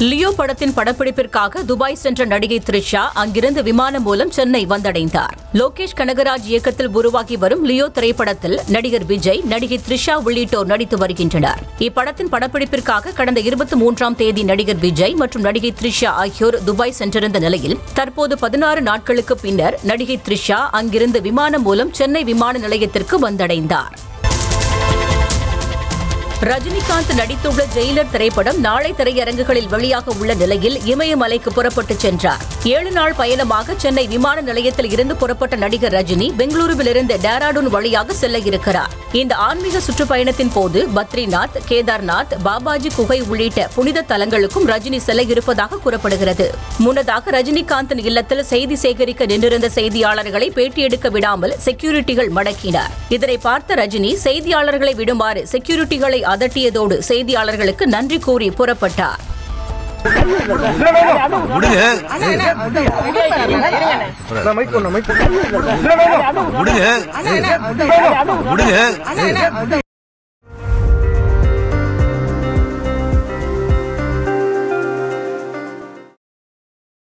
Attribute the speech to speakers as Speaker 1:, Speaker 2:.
Speaker 1: Leo படத்தின் படப்பிடிப்பிற்காக Dubai சென்ற நடிகை த்ரிஷா அங்கிருந்து விமானம் மூலம் சென்னை வந்தடைந்தார் லோகேஷ் கனகராஜ் இயக்கத்தில் உருவாகி வரும் லியோ திரைப்படத்தில் நடிகர் விஜய் நடிகை த்ரிஷா உள்ளிட்டோர் நடித்து வருகின்றனர் இப்படத்தின் படப்பிடிப்பிற்காக கடந்த இருபத்தி மூன்றாம் தேதி நடிகர் விஜய் மற்றும் நடிகை த்ரிஷா ஆகியோர் துபாய் சென்றிருந்த நிலையில் தற்போது பதினாறு நாட்களுக்கு பின்னர் நடிகை த்ரிஷா அங்கிருந்து விமானம் மூலம் சென்னை விமான நிலையத்திற்கு வந்தடைந்தார் ரஜினிகாந்த் நடித்துள்ள ஜெயிலர் திரைப்படம் நாளை திரையரங்குகளில் வெளியாக உள்ள நிலையில் இமயமலைக்கு புறப்பட்டு சென்றார் ஏழு நாள் பயணமாக சென்னை விமான நிலையத்தில் இருந்து புறப்பட்ட நடிகர் ரஜினி பெங்களூருவிலிருந்து டேராடூன் வழியாக செல்ல இருக்கிறார் இந்த ஆன்மீக சுற்றுப்பயணத்தின் போது பத்ரிநாத் கேதார்நாத் பாபாஜி குகை உள்ளிட்ட புனித தலங்களுக்கும் ரஜினி செல்ல இருப்பதாக கூறப்படுகிறது முன்னதாக ரஜினிகாந்தின் இல்லத்தில் செய்தி சேகரிக்க நின்றிருந்த செய்தியாளர்களை பேட்டி எடுக்க விடாமல் செக்யூரிட்டிகள் மடக்கினார் இதனை பார்த்த ரஜினி செய்தியாளர்களை விடுமாறு செக்யூரிட்டிகளை அதட்டியதோடு செய்தியாளர்களுக்கு நன்றி கூறி புறப்பட்டார்
Speaker 2: விடுங்க விடுங்க விடுங்க